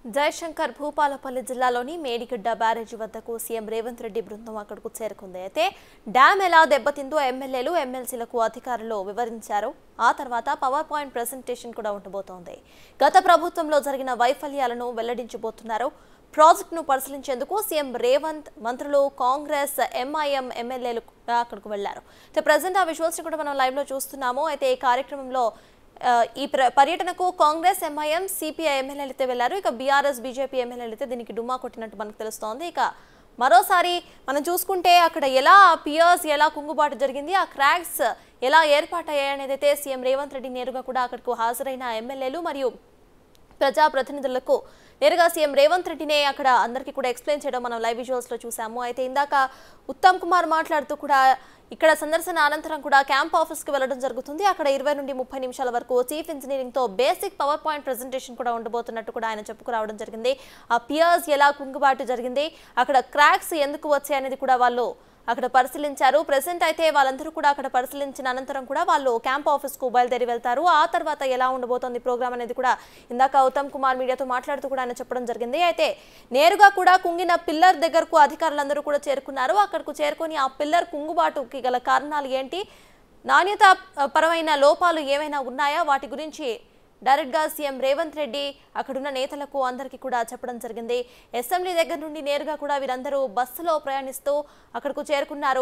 జయశంకర్ భూపాలపల్లి జిల్లాలోని మేడిగడ్డ బ్యారేజీ వద్దకు సీఎం రేవంత్ రెడ్డి బృందం అక్కడకు చేరుకుంది అయితే డ్యాం ఎలా దెబ్బతిందో ఎమ్మెల్యేలు ఎమ్మెల్సీలకు అధికారులు వివరించారు ఆ తర్వాత పవర్ పాయింట్ ప్రెజెంటేషన్ కూడా ఉండబోతోంది గత ప్రభుత్వంలో జరిగిన వైఫల్యాలను వెల్లడించబోతున్నారు ప్రాజెక్టును పరిశీలించేందుకు సీఎం రేవంత్ మంత్రులు కాంగ్రెస్ ఎంఐఎం ఎమ్మెల్యేలు కూడా అక్కడికి వెళ్లారు అయితే ప్రజెంట్ ఆ విజువల్స్ కూడా మనం లైవ్ లో చూస్తున్నాము అయితే ఈ కార్యక్రమంలో ఆ, ఈ ప్ర- పర్యటనకు కాంగ్రెస్ ఎంఐఎం సిపిఐ ఎమ్మెల్యేలు అయితే వెళ్లారు ఇక బీఆర్ఎస్ బీజేపీ ఎమ్మెల్యేలు అయితే దీనికి డుమ్మా కొట్టినట్టు మనకు తెలుస్తోంది ఇక మరోసారి మనం చూసుకుంటే అక్కడ ఎలా పియర్స్ ఎలా కుంగుబాటు జరిగింది ఆ క్రాక్స్ ఎలా ఏర్పాటయ్యాయి అనేది అయితే సీఎం రేవంత్ రెడ్డి నేరుగా కూడా అక్కడకు హాజరైన ఎమ్మెల్యేలు మరియు ప్రజాప్రతినిధులకు నేరుగా సీఎం రేవంత్ రెడ్డినే అక్కడ అందరికీ కూడా ఎక్స్ప్లెయిన్ చేయడం మనం లైవ్ విజువల్స్ లో చూసాము అయితే ఇందాక ఉత్తమ్ కుమార్ మాట్లాడుతూ కూడా ఇక్కడ సందర్శన అనంతరం కూడా క్యాంప్ ఆఫీస్ కి వెళ్ళడం జరుగుతుంది అక్కడ ఇరవై నుండి ముప్పై నిమిషాల వరకు చీఫ్ ఇంజనీరింగ్ తో బేసిక్ పవర్ పాయింట్ ప్రెజెంటేషన్ కూడా ఉండబోతున్నట్టు కూడా ఆయన చెప్పుకురావడం జరిగింది ఆ పియర్స్ ఎలా కుంగుబాటు జరిగింది అక్కడ క్రాక్స్ ఎందుకు వచ్చాయి అనేది కూడా వాళ్ళు అక్కడ పరిశీలించారు ప్రెసెంట్ అయితే వాళ్ళందరూ కూడా అక్కడ పరిశీలించిన అనంతరం కూడా వాళ్ళు క్యాంప్ ఆఫీస్ కు బయలుదేరి వెళ్తారు ఆ తర్వాత ఎలా ఉండబోతోంది ప్రోగ్రామ్ అనేది కూడా ఇందాక ఉత్తమ్ కుమార్ మీడియాతో మాట్లాడుతూ కూడా ఆయన చెప్పడం జరిగింది అయితే నేరుగా కూడా కుంగిన పిల్లర్ దగ్గరకు అధికారులందరూ కూడా చేరుకున్నారు అక్కడకు చేరుకొని ఆ పిల్లర్ కుంగుబాటుకి గల కారణాలు ఏంటి నాణ్యత ఆ, పరమైన లోపాలు ఏమైనా ఉన్నాయా వాటి గురించి డైరెక్ట్గా సీఎం రేవంత్ రెడ్డి అక్కడున్న నేతలకు అందరికీ కూడా చెప్పడం జరిగింది అసెంబ్లీ దగ్గర నుండి నేరుగా కూడా వీరందరూ బస్సులో ప్రయాణిస్తూ అక్కడకు చేరుకున్నారు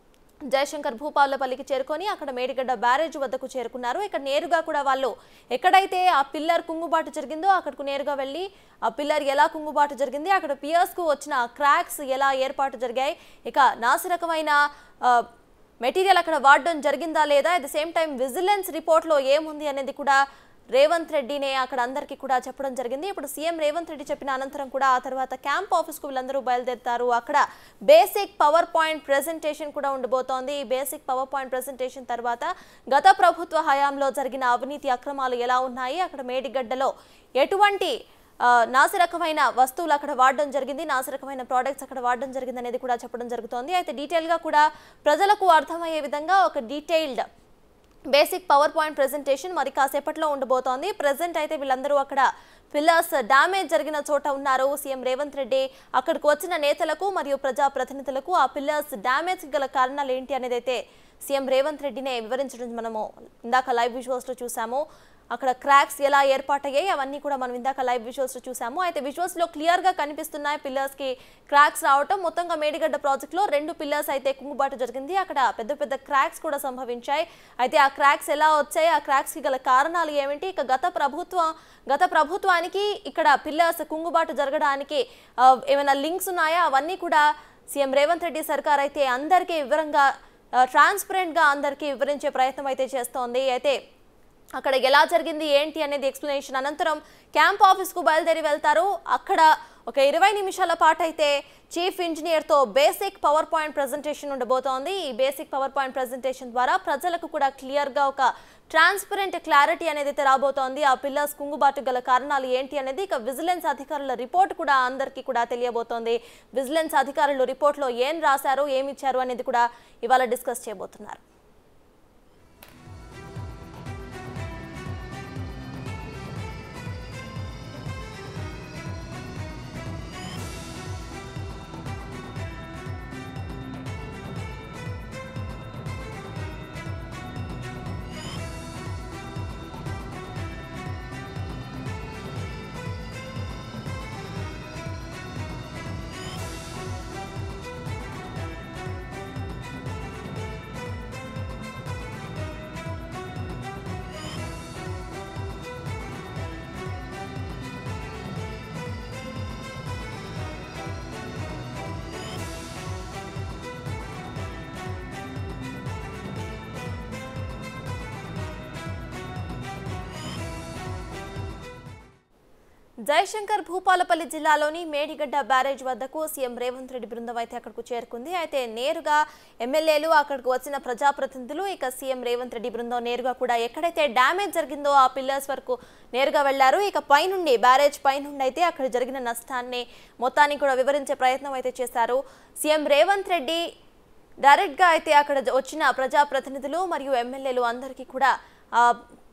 జయశంకర్ భూపాలపల్లికి చేరుకొని అక్కడ మేడిగడ్డ బ్యారేజ్ వద్దకు చేరుకున్నారు ఇక్కడ నేరుగా కూడా వాళ్ళు ఎక్కడైతే ఆ పిల్లర్ కుంగుబాటు జరిగిందో అక్కడకు నేరుగా వెళ్ళి ఆ పిల్లర్ ఎలా కుంగుబాటు జరిగింది అక్కడ పియర్స్ కు వచ్చిన క్రాక్స్ ఎలా ఏర్పాటు జరిగాయి ఇక నాసిరకమైన ఆ, మెటీరియల్ అక్కడ వాడడం జరిగిందా లేదా at the same time vigilance రిపోర్ట్లో ఏముంది అనేది కూడా రేవంత్ రెడ్డినే అక్కడ అందరికీ కూడా చెప్పడం జరిగింది ఇప్పుడు సీఎం రేవంత్ రెడ్డి చెప్పిన అనంతరం కూడా ఆ తర్వాత క్యాంప్ ఆఫీస్కు వీళ్ళందరూ బయలుదేరుతారు అక్కడ బేసిక్ పవర్ పాయింట్ ప్రెజెంటేషన్ కూడా ఉండబోతోంది ఈ బేసిక్ పవర్ పాయింట్ ప్రెజెంటేషన్ తర్వాత గత ప్రభుత్వ హయాంలో జరిగిన అవినీతి అక్రమాలు ఎలా ఉన్నాయి అక్కడ మేడిగడ్డలో ఎటువంటి ఆ, నాసిరకమైన వస్తువులు అక్కడ వాడడం జరిగింది నాసిరకమైన ప్రోడక్ట్స్ అక్కడ వాడడం జరిగింది అనేది కూడా చెప్పడం జరుగుతోంది అయితే డీటెయిల్గా కూడా ప్రజలకు అర్థమయ్యే విధంగా ఒక detailed basic power point presentation మరి కాసేపట్లో ఉండబోతోంది ప్రెసెంట్ అయితే వీళ్ళందరూ అక్కడ పిల్లర్స్ డ్యామేజ్ జరిగిన చోట ఉన్నారు సీఎం రేవంత్ రెడ్డి అక్కడికి వచ్చిన నేతలకు మరియు ప్రజా ప్రతినిధులకు ఆ పిల్లర్స్ డ్యామేజ్ గల కారణాలు ఏంటి అనేది అయితే సీఎం రేవంత్ రెడ్డినే వివరించడం మనము ఇందాక లైవ్ విజువల్స్ లో చూసాము అక్కడ క్రాక్స్ ఎలా ఏర్పాటయ్యాయి అవన్నీ కూడా మనం ఇందాక లైవ్ విజువల్స్ లో చూసాము అయితే విజువల్స్ లో క్లియర్ గా కనిపిస్తున్నాయి పిల్లర్స్ కి క్రాక్స్ రావటం మొత్తంగా మేడిగడ్డ ప్రాజెక్ట్ లో రెండు పిల్లర్స్ అయితే కుంగుబాటు జరిగింది అక్కడ పెద్ద పెద్ద క్రాక్స్ కూడా సంభవించాయి అయితే ఆ క్రాక్స్ ఎలా వచ్చాయి ఆ క్రాక్స్ కి గల కారణాలు ఏమిటి ఇక గత ప్రభుత్వం గత ప్రభుత్వానికి ఇక్కడ పిల్లర్స్ కుంగుబాటు జరగడానికి ఆ, ఏమైనా లింక్స్ ఉన్నాయా అవన్నీ కూడా సీఎం రేవంత్ రెడ్డి సర్కార్ అయితే అందరికీ వివరంగా ట్రాన్స్పరెంట్ గా అందరికీ వివరించే ప్రయత్నం అయితే చేస్తోంది అయితే అక్కడ ఎలా జరిగింది ఏంటి అనేది ఎక్స్ప్లెనేషన్ అనంతరం క్యాంప్ ఆఫీస్కు బయలుదేరి వెళ్తారు అక్కడ ఒక ఇరవై నిమిషాల పాటు అయితే చీఫ్ ఇంజనీర్తో బేసిక్ పవర్ పాయింట్ ప్రజెంటేషన్ ఉండబోతోంది ఈ బేసిక్ పవర్ పాయింట్ ప్రజెంటేషన్ ద్వారా ప్రజలకు కూడా క్లియర్గా ఒక ట్రాన్స్పరెంట్ క్లారిటీ అనేది అయితే రాబోతోంది ఆ పిల్లర్స్ కుంగుబాటు గల కారణాలు ఏంటి అనేది ఇక విజిలెన్స్ అధికారుల రిపోర్ట్ కూడా అందరికీ కూడా తెలియబోతోంది విజిలెన్స్ అధికారులు రిపోర్ట్లో ఏం రాశారు ఏమి ఇచ్చారు అనేది కూడా ఇవాళ డిస్కస్ చేయబోతున్నారు జయశంకర్ భూపాలపల్లి జిల్లాలోని మేడిగడ్డ బ్యారేజ్ వద్దకు సీఎం రేవంత్ రెడ్డి బృందం అయితే అక్కడకు చేరుకుంది అయితే నేరుగా ఎమ్మెల్యేలు అక్కడికి వచ్చిన ప్రజాప్రతినిధులు ఇక సీఎం రేవంత్ రెడ్డి బృందం నేరుగా కూడా ఎక్కడైతే డ్యామేజ్ జరిగిందో ఆ పిల్లర్స్ వరకు నేరుగా వెళ్లారు ఇక పైనుండి బ్యారేజ్ పైనుండి అయితే అక్కడ జరిగిన నష్టాన్ని మొత్తాన్ని కూడా వివరించే ప్రయత్నం అయితే చేశారు సీఎం రేవంత్ రెడ్డి డైరెక్ట్గా అయితే అక్కడ జ- వచ్చిన ప్రజాప్రతినిధులు మరియు ఎమ్మెల్యేలు అందరికీ కూడా ఆ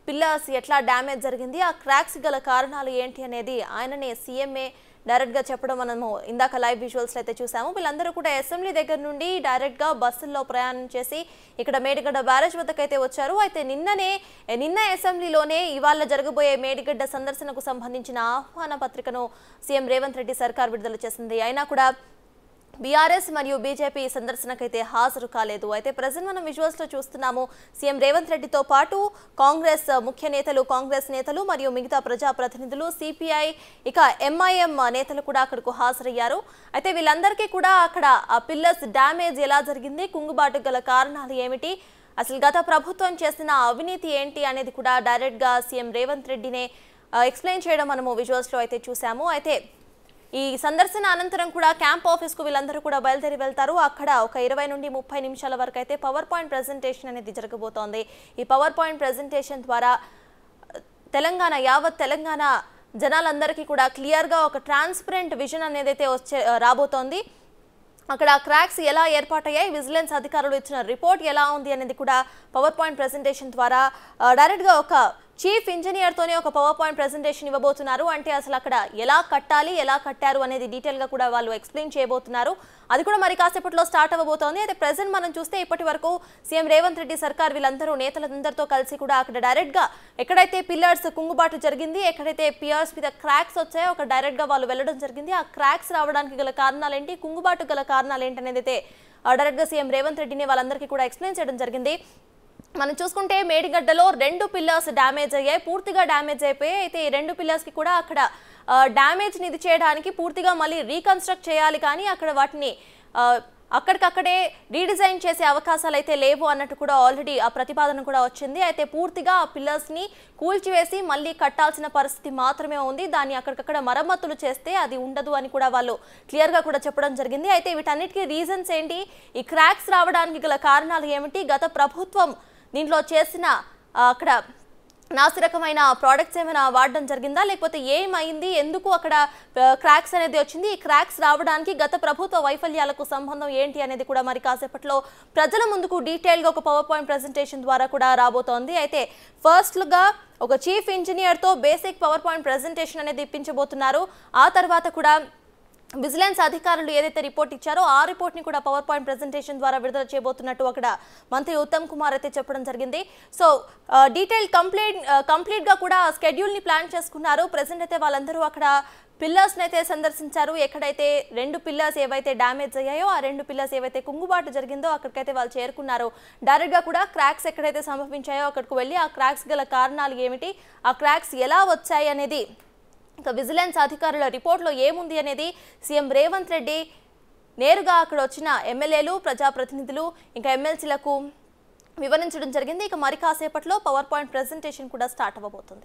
పిల్లర్స్ ఎట్లా డ్యామేజ్ జరిగింది ఆ క్రాక్స్ గల కారణాలు ఏంటి అనేది ఆయననే సీఎంఏ డైరెక్ట్ గా చెప్పడం మనము ఇందాక లైవ్ విజువల్స్ అయితే చూసాము వీళ్ళందరూ కూడా అసెంబ్లీ దగ్గర నుండి డైరెక్ట్ గా బస్సుల్లో ప్రయాణం చేసి ఇక్కడ మేడిగడ్డ బ్యారేజ్ వద్దకు అయితే వచ్చారు అయితే నిన్ననే నిన్న అసెంబ్లీలోనే ఇవాళ జరగబోయే మేడిగడ్డ సందర్శనకు సంబంధించిన ఆహ్వాన పత్రికను సీఎం రేవంత్ రెడ్డి సర్కార్ విడుదల చేసింది అయినా కూడా బీఆర్ఎస్ మరియు బీజేపీ సందర్శనకైతే హాజరు కాలేదు అయితే ప్రజెంట్ మనం విజువల్స్ లో చూస్తున్నాము సీఎం రేవంత్ రెడ్డితో పాటు కాంగ్రెస్ ముఖ్య నేతలు కాంగ్రెస్ నేతలు మరియు మిగతా ప్రజా ప్రతినిధులు సిపిఐ ఇక ఎంఐఎం నేతలు కూడా అక్కడకు హాజరయ్యారు అయితే వీళ్ళందరికీ కూడా అక్కడ ఆ పిల్లర్స్ డ్యామేజ్ ఎలా జరిగింది కుంగుబాటు గల కారణాలు ఏమిటి అసలు గత ప్రభుత్వం చేసిన అవినీతి ఏంటి అనేది కూడా డైరెక్ట్ గా సీఎం రేవంత్ రెడ్డినే ఎక్స్ప్లెయిన్ చేయడం మనము విజువల్స్ లో అయితే చూసాము అయితే ఈ సందర్శన అనంతరం కూడా క్యాంప్ ఆఫీస్కు వీళ్ళందరూ కూడా బయలుదేరి వెళ్తారు అక్కడ ఒక ఇరవై నుండి ముప్పై నిమిషాల వరకు అయితే పవర్ పాయింట్ ప్రెజెంటేషన్ అనేది జరగబోతోంది ఈ పవర్ పాయింట్ ప్రెజెంటేషన్ ద్వారా తెలంగాణ యావత్ తెలంగాణ జనాలందరికీ కూడా క్లియర్గా ఒక ట్రాన్స్పరెంట్ విజన్ అనేది అయితే వచ్చే రాబోతోంది అక్కడ క్రాక్స్ ఎలా ఏర్పాటయ్యాయి విజిలెన్స్ అధికారులు ఇచ్చిన రిపోర్ట్ ఎలా ఉంది అనేది కూడా పవర్ పాయింట్ ప్రెజెంటేషన్ ద్వారా ఆ, డైరెక్ట్గా ఒక చీఫ్ ఇంజనీర్తోనే ఒక పవర్ పాయింట్ ప్రెజెంటేషన్ ఇవ్వబోతున్నారు అంటే అసలు అక్కడ ఎలా కట్టాలి ఎలా కట్టారు అనేది డీటెయిల్గా కూడా వాళ్ళు ఎక్స్ప్లెయిన్ చేయబోతున్నారు అది కూడా మరి కాసేపట్లో స్టార్ట్ అవ్వబోతోంది అయితే ప్రెసెంట్ మనం చూస్తే ఇప్పటి వరకు సీఎం రేవంత్ రెడ్డి సర్కార్ వీళ్ళందరూ నేతలందరితో కలిసి కూడా అక్కడ డైరెక్ట్గా ఎక్కడైతే పిల్లర్స్ కుంగుబాటు జరిగింది ఎక్కడైతే పియర్స్ మీద క్రాక్స్ వచ్చాయో ఒక డైరెక్ట్గా వాళ్ళు వెళ్ళడం జరిగింది ఆ క్రాక్స్ రావడానికి గల కారణాలు ఏంటి కుంగుబాటు గల కారణాలు ఏంటి అనేది అయితే ఆ, డైరెక్ట్గా సీఎం రేవంత్ రెడ్డిని వాళ్ళందరికీ కూడా ఎక్స్ప్లెయిన్ చేయడం జరిగింది మనం చూసుకుంటే మేడిగడ్డలో రెండు పిల్లర్స్ డ్యామేజ్ అయ్యాయి పూర్తిగా డ్యామేజ్ అయిపోయాయి అయితే ఈ రెండు పిల్లర్స్కి కూడా అక్కడ డ్యామేజ్ని ఇది చేయడానికి పూర్తిగా మళ్ళీ రీకన్స్ట్రక్ట్ చేయాలి కానీ అక్కడ వాటిని ఆ, అక్కడికక్కడే రీడిజైన్ చేసే అవకాశాలు అయితే లేవు అన్నట్టు కూడా ఆల్రెడీ ఆ ప్రతిపాదన కూడా వచ్చింది అయితే పూర్తిగా ఆ పిల్లర్స్ని కూల్చివేసి మళ్ళీ కట్టాల్సిన పరిస్థితి మాత్రమే ఉంది దాన్ని అక్కడికక్కడ మరమ్మతులు చేస్తే అది ఉండదు అని కూడా వాళ్ళు క్లియర్గా కూడా చెప్పడం జరిగింది అయితే వీటన్నిటికీ రీజన్స్ ఏంటి ఈ క్రాక్స్ రావడానికి గల కారణాలు ఏమిటి గత ప్రభుత్వం దీంట్లో చేసిన ఆ, అక్కడ నాసిరకమైన ప్రోడక్ట్స్ ఏమైనా వాడడం జరిగిందా లేకపోతే ఏమైంది ఎందుకు అక్కడ క్రాక్స్ అనేది వచ్చింది ఈ క్రాక్స్ రావడానికి గత ప్రభుత్వ వైఫల్యాలకు సంబంధం ఏంటి అనేది కూడా మరి కాసేపట్లో ప్రజల ముందుకు డీటెయిల్గా ఒక పవర్ పాయింట్ ప్రెజెంటేషన్ ద్వారా కూడా రాబోతోంది అయితే ఫస్ట్గా ఒక చీఫ్ ఇంజనీర్తో బేసిక్ పవర్ పాయింట్ ప్రెజెంటేషన్ అనేది ఇప్పించబోతున్నారు ఆ తర్వాత కూడా విజిలెన్స్ అధికారులు ఏదైతే రిపోర్ట్ ఇచ్చారో ఆ రిపోర్ట్ ని కూడా పవర్ పాయింట్ ప్రెజెంటేషన్ ద్వారా విడుదల చేయబోతున్నట్టు అక్కడ మంత్రి ఉత్తమ్ కుమార్ అయితే చెప్పడం జరిగింది సో డీటెయిల్ కంప్లీట్ కంప్లీట్ గా కూడా స్కెడ్యూల్ ని ప్లాన్ చేసుకున్నారు ప్రెసెంట్ అయితే వాళ్ళందరూ అక్కడ పిల్లర్స్ అయితే సందర్శించారు ఎక్కడైతే రెండు పిల్లర్స్ ఏవైతే డ్యామేజ్ అయ్యాయో ఆ రెండు పిల్లర్స్ ఏవైతే కుంగుబాటు జరిగిందో అక్కడికైతే వాళ్ళు చేరుకున్నారు డైరెక్ట్ గా కూడా క్రాక్స్ ఎక్కడైతే సంభవించాయో అక్కడికి వెళ్ళి ఆ క్రాక్స్ గల కారణాలు ఏమిటి ఆ క్రాక్స్ ఎలా వచ్చాయి అనేది ఇక విజిలెన్స్ అధికారుల రిపోర్ట్లో ఏముంది అనేది సీఎం రేవంత్ రెడ్డి నేరుగా అక్కడ వచ్చిన ఎమ్మెల్యేలు ప్రజాప్రతినిధులు ఇంకా ఎమ్మెల్సీలకు వివరించడం జరిగింది ఇక మరి కాసేపట్లో పవర్ పాయింట్ ప్రెజెంటేషన్ కూడా స్టార్ట్ అవ్వబోతుంది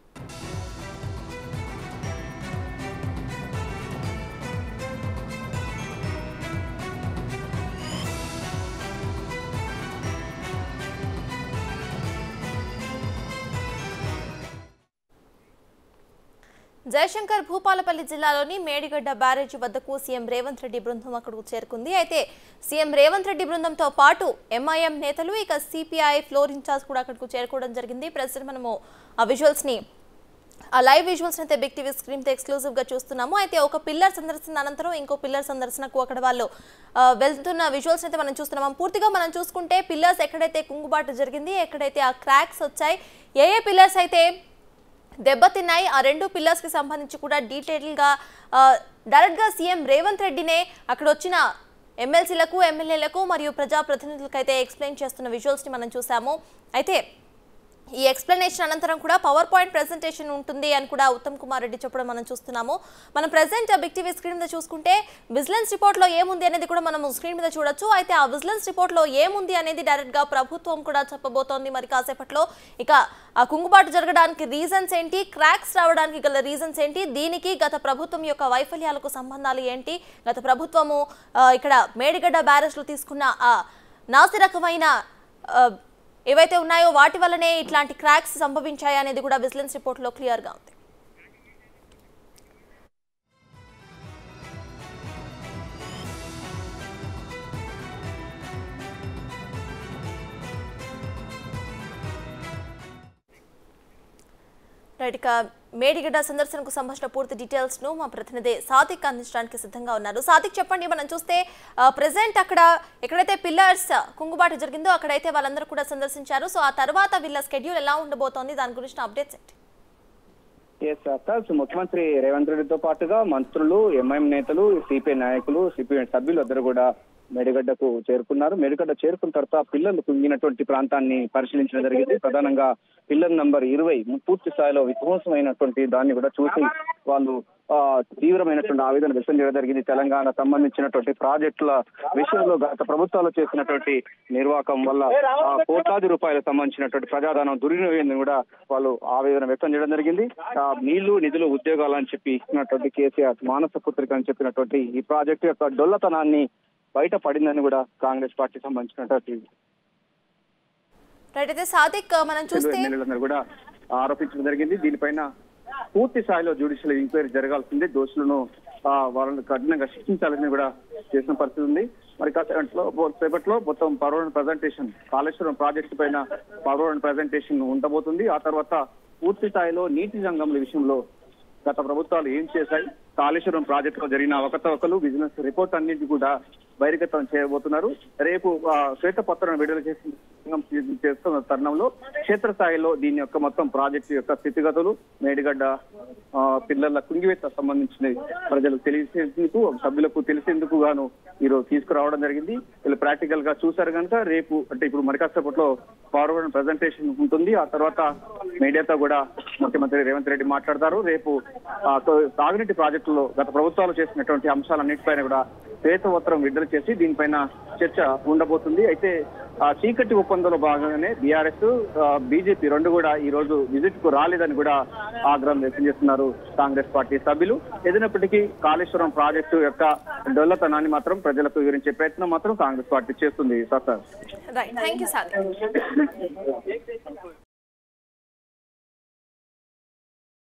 జయశంకర్ భూపాలపల్లి జిల్లాలోని మేడిగడ్డ బ్యారేజీ వద్దకు సీఎం రేవంత్ రెడ్డి బృందం అక్కడకు చేరుకుంది అయితే సీఎం రేవంత్ రెడ్డి బృందంతో పాటు ఎంఐఎం నేతలు ఇక సిపిఐ ఫ్లోర్ ఇన్ఛార్జ్ కూడా అక్కడకు చేరుకోవడం జరిగింది ప్రస్తుతం మనము ఆ విజువల్స్ ని ఆ లైవ్ విజువల్స్ అయితే బిగ్ టీవీ స్క్రీన్ తో ఎక్స్క్లూజివ్ గా చూస్తున్నాము అయితే ఒక పిల్లర్ సందర్శన అనంతరం ఇంకో పిల్లర్ సందర్శనకు అక్కడ వాళ్ళు ఆ, వెళ్తున్న విజువల్స్ అయితే మనం చూస్తున్నాము పూర్తిగా మనం చూసుకుంటే పిల్లర్స్ ఎక్కడైతే కుంగుబాటు జరిగింది ఎక్కడైతే ఆ క్రాక్స్ వచ్చాయి ఏ ఏ పిల్లర్స్ అయితే దెబ్బతిన్నాయి ఆ రెండు పిల్లర్స్ కి సంబంధించి కూడా డీటెయిల్గా డైరెక్ట్ గా సీఎం రేవంత్ రెడ్డినే అక్కడ వచ్చిన ఎమ్మెల్సీలకు ఎమ్మెల్యేలకు మరియు ప్రజాప్రతినిధులకు అయితే ఎక్స్ప్లెయిన్ చేస్తున్న విజువల్స్ ని మనం చూసాము అయితే ఈ ఎక్స్ప్లెనేషన్ అనంతరం కూడా పవర్ పాయింట్ ప్రెజెంటేషన్ ఉంటుంది అని కూడా ఉత్తమ్ కుమార్ రెడ్డి చెప్పడం మనం చూస్తున్నాము మనం ప్రెసెంట్ బిగ్ టీవీ స్క్రీన్ మీద చూసుకుంటే విజిలెన్స్ రిపోర్ట్ లో ఏముంది అనేది కూడా మనం స్క్రీన్ మీద చూడొచ్చు అయితే ఆ విజిలెన్స్ రిపోర్ట్ లో ఏముంది అనేది డైరెక్ట్ గా ప్రభుత్వం కూడా చెప్పబోతోంది మరి కాసేపట్లో ఇక ఆ కుంగుబాటు జరగడానికి రీజన్స్ ఏంటి క్రాక్స్ రావడానికి గల రీజన్స్ ఏంటి దీనికి గత ప్రభుత్వం యొక్క వైఫల్యాలకు సంబంధాలు ఏంటి గత ప్రభుత్వము ఆ, ఇక్కడ మేడిగడ్డ బ్యారేజ్ లో తీసుకున్న ఆ నాసి రకమైన ఆ, ఏవైతే ఉన్నాయో వాటి వల్లనే ఇట్లాంటి క్రాక్స్ సంభవించాయి అనేది కూడా విజిలెన్స్ రిపోర్ట్లో క్లియర్గా ఉంది రైట్ ఇక మేడిగడ్డ సందర్శనకు సంబంధించిన పూర్తి డీటెయిల్స్ ను మా ప్రతినిధి సాతిక్ అందించడానికి సిద్ధంగా ఉన్నారు సాతిక్ చెప్పండి మనం చూస్తే ప్రెసెంట్ అక్కడ ఎక్కడైతే పిల్లర్స్ కుంగుబాటు జరిగిందో అక్కడైతే వాళ్ళందరూ కూడా సందర్శించారు సో ఆ తర్వాత వీళ్ళ స్కెడ్యూల్ ఎలా ఉండబోతోంది దాని గురించి అప్డేట్స్ ఏంటి ఎస్ అక్క సో ముఖ్యమంత్రి రేవంత్ రెడ్డితో పాటుగా మంత్రులు ఎంఐఎం నేతలు సిపిఐ నాయకులు సిపిఐ సభ్యులు అందరూ కూడా మేడిగడ్డకు చేరుకున్నారు మేడిగడ్డ చేరుకున్న తర్వాత పిల్లలు కుంగినటువంటి ప్రాంతాన్ని పరిశీలించడం జరిగింది ప్రధానంగా పిల్లర్ నంబర్ ఇరవై పూర్తి స్థాయిలో విధ్వంసమైనటువంటి దాన్ని కూడా చూసి వాళ్ళు ఆ, తీవ్రమైనటువంటి ఆవేదన వ్యక్తం చేయడం జరిగింది తెలంగాణ సంబంధించినటువంటి ప్రాజెక్టుల విషయంలో గత ప్రభుత్వాలు చేసినటువంటి నిర్వాహకం వల్ల ఆ, కోట్లాది రూపాయలకు సంబంధించినటువంటి ప్రజాధనం దుర్వినియోగం కూడా వాళ్ళు ఆవేదన వ్యక్తం చేయడం జరిగింది ఆ, నీళ్లు నిధులు ఉద్యోగాలు అని చెప్పి ఇస్తున్నటువంటి కేసీఆర్ మానస పుత్రిక అని చెప్పినటువంటి ఈ ప్రాజెక్టు యొక్క డొల్లతనాన్ని బయట పడిందని కూడా కాంగ్రెస్ పార్టీ సంబంధించినటువంటి రైట్ అయితే సాతిక్ మనం చూస్తే ఎమ్మెల్యేలందరూ కూడా ఆరోపించడం జరిగింది దీనిపైన పూర్తి స్థాయిలో జ్యుడిషియల్ ఎంక్వైరీ జరగాల్సిందే దోషులను ఆ, వాళ్ళని కఠినంగా శిక్షించాలని కూడా చేసిన పరిస్థితి ఉంది మరి కాసేపట్లో సేపట్లో మొత్తం పవర్ ప్రజెంటేషన్ కాళేశ్వరం ప్రాజెక్టు పైన పవర్ ప్రజెంటేషన్ ఉండబోతుంది ఆ తర్వాత పూర్తి స్థాయిలో నీటి రంగంల విషయంలో గత ప్రభుత్వాలు ఏం చేశాయి కాళేశ్వరం ప్రాజెక్టులో జరిగిన అవకతవకలు బిజినెస్ రిపోర్ట్ అన్నింటి కూడా బహిర్గతం చేయబోతున్నారు రేపు ఆ, శ్వేతపత్రం విడుదల చేసి చేస్తున్న తరుణంలో క్షేత్రస్థాయిలో దీని యొక్క మొత్తం ప్రాజెక్టు యొక్క స్థితిగతులు మేడిగడ్డ ఆ, పిల్లల కుంగివెత్త సంబంధించిన ప్రజలకు తెలిసేందుకు సభ్యులకు తెలిసేందుకు గాను ఈరోజు తీసుకురావడం జరిగింది వీళ్ళు ప్రాక్టికల్ గా చూశారు కనుక రేపు అంటే ఇప్పుడు మరి కాసేపట్లో ఫార్వర్డ్ ప్రజెంటేషన్ ఉంటుంది ఆ తర్వాత మీడియాతో కూడా ముఖ్యమంత్రి రేవంత్ రెడ్డి మాట్లాడతారు రేపు ఆ, తో- తాగునీటి ప్రాజెక్టులో గత ప్రభుత్వాలు చేసినటువంటి అంశాలన్నిటిపైన కూడా శ్వేతపత్రం విడుదల చేసి దీనిపైన చర్చ ఉండబోతుంది అయితే ఆ చీకటి ఒప్పందంలో భాగంగానే బీఆర్ఎస్ బీజేపీ రెండు కూడా ఈ రోజు విజిట్ కు రాలేదని కూడా ఆగ్రహం వ్యక్తం చేస్తున్నారు కాంగ్రెస్ పార్టీ సభ్యులు ఏదైనప్పటికీ కాళేశ్వరం ప్రాజెక్టు యొక్క డొల్లతనాన్ని మాత్రం ప్రజలకు వివరించే ప్రయత్నం మాత్రం కాంగ్రెస్ పార్టీ చేస్తుంది సార్ రైట్ థ్యాంక్ యూ సాతిక్